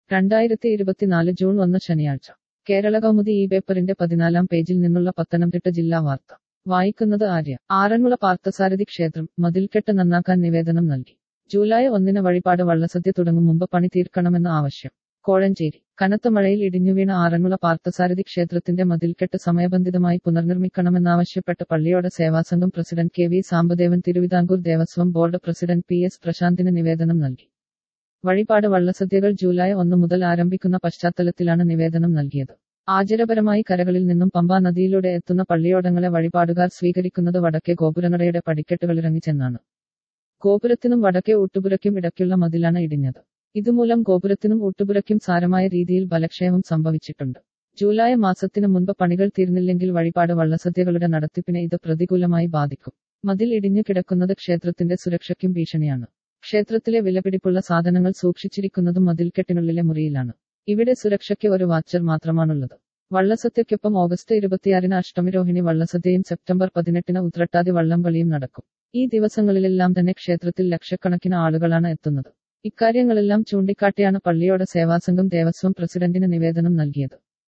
രണ്ടായിരത്തി ഇരുപത്തിനാല് ജൂൺ ഒന്ന് ശനിയാഴ്ച കേരള കൗമുദി ഈ പേപ്പറിന്റെ പതിനാലാം പേജിൽ നിന്നുള്ള പത്തനംതിട്ട ജില്ലാ വാർത്ത വായിക്കുന്നത് ആര്യ ആറന്മുള പാർത്ഥസാരഥി ക്ഷേത്രം മതിൽക്കെട്ട് നന്നാക്കാൻ നിവേദനം നൽകി ജൂലൈ ഒന്നിന് വഴിപാട് വള്ളസദ്യ തുടങ്ങും മുമ്പ് പണി തീർക്കണമെന്ന ആവശ്യം കോഴഞ്ചേരി കനത്ത മഴയിൽ ഇടിഞ്ഞുവീണ ആറന്മുള പാർത്ഥസാരഥി ക്ഷേത്രത്തിന്റെ മതിൽക്കെട്ട് സമയബന്ധിതമായി പുനർനിർമ്മിക്കണമെന്നാവശ്യപ്പെട്ട് Palliyoda Sevasangham president K V Sambadevan Thiruvithamkoor Devaswom board president P S പ്രശാന്തിന് നിവേദനം നൽകി വഴിപാട് വള്ളസദ്യകൾ ജൂലൈ ഒന്ന് മുതൽ ആരംഭിക്കുന്ന പശ്ചാത്തലത്തിലാണ് നിവേദനം നൽകിയത് ആചാരപരമായി കരകളിൽ നിന്നും പമ്പാ നദിയിലൂടെ എത്തുന്ന പള്ളിയോടങ്ങളെ വഴിപാടുകാർ സ്വീകരിക്കുന്നത് വടക്കേ ഗോപുരനടയുടെ പടിക്കെട്ടുകളിറങ്ങി ചെന്നാണ് ഗോപുരത്തിനും വടക്കേ ഊട്ടുപുരയ്ക്കും ഇടയ്ക്കുള്ള മതിലാണ് ഇടിഞ്ഞത് ഇതുമൂലം ഗോപുരത്തിനും ഊട്ടുപുരയ്ക്കും സാരമായ രീതിയിൽ ബലക്ഷയമം സംഭവിച്ചിട്ടുണ്ട് ജൂലൈ മാസത്തിന് മുൻപ് പണികൾ തീർന്നില്ലെങ്കിൽ വഴിപാട് വള്ളസദ്യകളുടെ നടത്തിപ്പിനെ ഇത് പ്രതികൂലമായി ബാധിക്കും മതിൽ ഇടിഞ്ഞു കിടക്കുന്നത് ക്ഷേത്രത്തിന്റെ സുരക്ഷയ്ക്കും ഭീഷണിയാണ് ക്ഷേത്രത്തിലെ വിലപിടിപ്പുള്ള സാധനങ്ങൾ സൂക്ഷിച്ചിരിക്കുന്നതും മതിൽക്കെട്ടിനുള്ളിലെ മുറിയിലാണ് ഇവിടെ സുരക്ഷയ്ക്ക് ഒരു വാച്ചർ മാത്രമാണുള്ളത് വള്ളസദ്യയ്ക്കൊപ്പം ഓഗസ്റ്റ് ഇരുപത്തിയാറിന് അഷ്ടമിരോഹിണി വള്ളസദ്യയും സെപ്റ്റംബർ പതിനെട്ടിന് ഉത്രട്ടാതി വള്ളംകളിയും നടക്കും ഈ ദിവസങ്ങളിലെല്ലാം തന്നെ ക്ഷേത്രത്തിൽ ലക്ഷക്കണക്കിന് ആളുകളാണ് എത്തുന്നത് ഇക്കാര്യങ്ങളെല്ലാം ചൂണ്ടിക്കാട്ടിയാണ് പള്ളിയോട് സേവാസംഘം ദേവസ്വം പ്രസിഡന്റിന് നിവേദനം നൽകിയത്